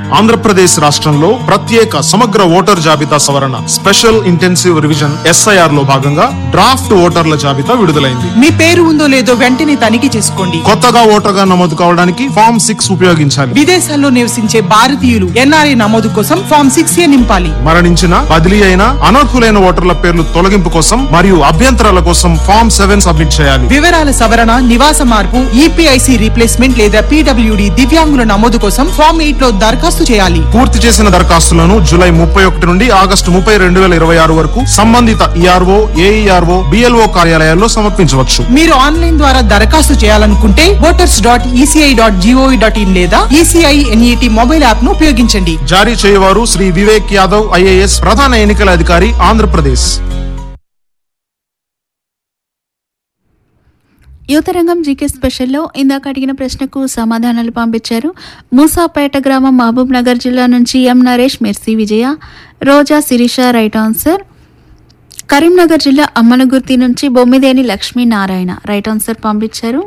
ఆంధ్రప్రదేశ్ రాష్ట్రంలో ప్రత్యేక సమగ్ర ఓటర్ జాబితా సవరణ స్పెషల్ ఇంటెన్సివ్ రివిజన్ ఎస్ఐఆర్ లో భాగంగా డ్రాఫ్ట్ ఓటర్ల జాబితా విడుదలైంది మీ పేరు ఉందో లేదో వెంటనే తనిఖీ చేసుకోండి కొత్తగా ఓటర్గా నమోదు కావడానికి ఫామ్ సిక్స్ ఉపయోగించాలి విదేశాల్లో నివసించే భారతీయులు ఎన్ఆర్ఐ నమోదు కోసం ఫామ్ సిక్స్ ఏ నింపాలి మరణించిన బదిలీ అయిన అనర్హులైన ఓటర్ల పేర్లు తొలగింపు కోసం మరియు అభ్యంతరాల కోసం ఫామ్ సెవెన్ సబ్మిట్ చేయాలి వివరాల సవరణ నివాస మార్పు ఈపీఐసి రీప్లేస్మెంట్ లేదా పీడబ్ల్యూడి దివ్యాంగుల నమోదు కోసం ఫామ్ ఎయిట్ లో దరఖాస్తు చేయాలి పూర్తి చేసిన దరఖాస్తులను జూలై ముప్పై ఒకటి నుండి ఆగస్టు ముప్పై రెండు వేల ఇరవై ఆరు వరకు సంబంధిత ఈఆర్ఓ ఏఈఆర్ఓ బిఎల్ఓ కార్యాలయాల్లో సమర్పించవచ్చు మీరు ఆన్లైన్ ద్వారా దరఖాస్తు చేయాలనుకుంటే voters dot ECI dot GOV dot in లేదా ఈసీఐ ఎన్ఈటి మొబైల్ యాప్ ను ఉపయోగించండి జారీ చేయవారు శ్రీ వివేక్ యాదవ్ ఐఏఎస్ ప్రధాన ఎన్నికల అధికారి ఆంధ్రప్రదేశ్ యువతరంగం జీకే స్పెషల్లో ఇందాక అడిగిన ప్రశ్నకు సమాధానాలు పంపించారు మూసాపేట గ్రామం మహబూబ్ నగర్ జిల్లా నుంచి M Naresh Mercy Vijaya Roja Sirisha right answer Karimnagar జిల్లా అమ్మనగుర్తి నుంచి బొమ్మిదేని లక్ష్మీనారాయణ రైట్ ఆన్సర్ పంపించారు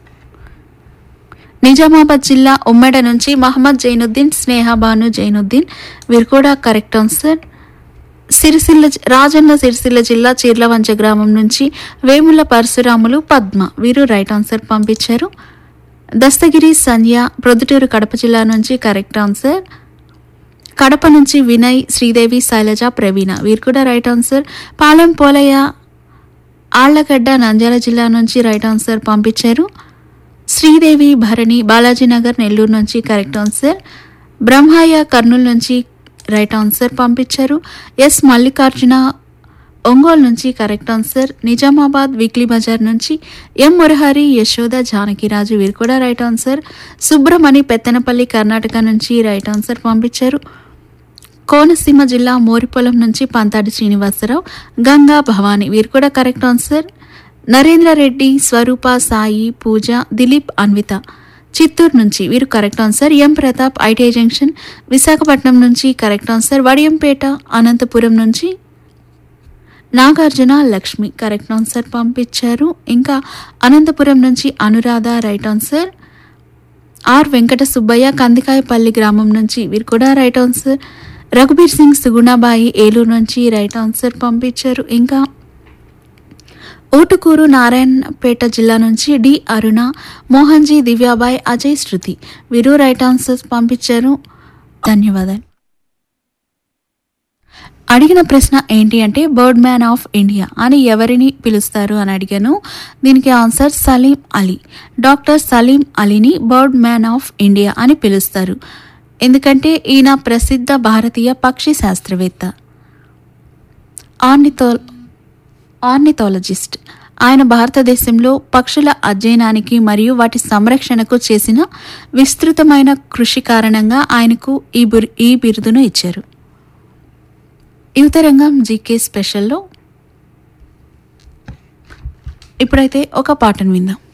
నిజామాబాద్ జిల్లా ఉమ్మెడ నుంచి మహమ్మద్ జైనుద్దీన్ స్నేహబాను జైనుద్దీన్ వీరు కూడా కరెక్ట్ ఆన్సర్ సిరిసిల్ల జి- రాజన్న సిరిసిల్ల జిల్లా చీర్లవంచ గ్రామం నుంచి వేముల పరశురాములు పద్మ వీరు రైట్ ఆన్సర్ పంపించారు దస్తగిరి సంధ్య ప్రొద్దుటూరు కడప జిల్లా నుంచి కరెక్ట్ ఆన్సర్ కడప నుంచి వినయ్ శ్రీదేవి శైలజ ప్రవీణ వీరు కూడా రైట్ ఆన్సర్ పాలెం పోలయ్య ఆళ్లగడ్డ నంద్యాల జిల్లా నుంచి రైట్ ఆన్సర్ పంపించారు శ్రీదేవి భరణి బాలాజీనగర్ నెల్లూరు నుంచి కరెక్ట్ ఆన్సర్ బ్రహ్మయ్య కర్నూలు నుంచి రైట్ ఆన్సర్ పంపించారు ఎస్ మల్లికార్జున ఒంగోలు నుంచి కరెక్ట్ ఆన్సర్ నిజామాబాద్ వీక్లీ బజార్ నుంచి ఎం మురహరి యశోద జానకిరాజు వీరు కూడా రైట్ ఆన్సర్ సుబ్రమణి పెత్తనపల్లి కర్ణాటక నుంచి రైట్ ఆన్సర్ పంపించారు కోనసీమ జిల్లా మోరిపొలం నుంచి పంతాడి శ్రీనివాసరావు గంగా భవాని వీరు కూడా కరెక్ట్ ఆన్సర్ నరేంద్ర రెడ్డి స్వరూప సాయి పూజ దిలీప్ అన్విత చిత్తూరు నుంచి వీరు correct answer M Pratap ITI junction Visakhapatnam నుంచి కరెక్ట్ ఆన్సర్ వడియంపేట అనంతపురం నుంచి నాగార్జున లక్ష్మి కరెక్ట్ ఆన్సర్ పంపించారు ఇంకా అనంతపురం నుంచి Anuradha right answer R Venkata Subbaiah Kandikayapalli గ్రామం నుంచి వీరు కూడా రైట్ ఆన్సర్ రఘుబీర్ సింగ్ సుగుణాబాయి ఏలూరు నుంచి రైట్ ఆన్సర్ పంపించారు ఇంకా ఓటుకూరు నారాయణపేట జిల్లా నుంచి డి అరుణ మోహన్జీ దివ్యాబాయ్ అజయ్ శృతి వీరు రైట్ ఆన్సర్స్ పంపించారు ధన్యవాదాలు అడిగిన ప్రశ్న ఏంటి అంటే బర్డ్ మ్యాన్ ఆఫ్ ఇండియా అని ఎవరిని పిలుస్తారు అని అడిగాను దీనికి ఆన్సర్ సలీం అలీ డాక్టర్ సలీం అలీని బర్డ్ మ్యాన్ ఆఫ్ ఇండియా అని పిలుస్తారు ఎందుకంటే ఈయన ప్రసిద్ధ భారతీయ పక్షి శాస్త్రవేత్త ఆర్నితో ఆర్నిథాలజిస్ట్ ఆయన భారతదేశంలో పక్షుల అధ్యయనానికి మరియు వాటి సంరక్షణకు చేసిన విస్తృతమైన కృషి కారణంగా ఆయనకు ఈ బిరు ఈ బిరుదును ఇచ్చారు యువతరంగం జీకే స్పెషల్లో ఇప్పుడైతే ఒక పాటను విందాం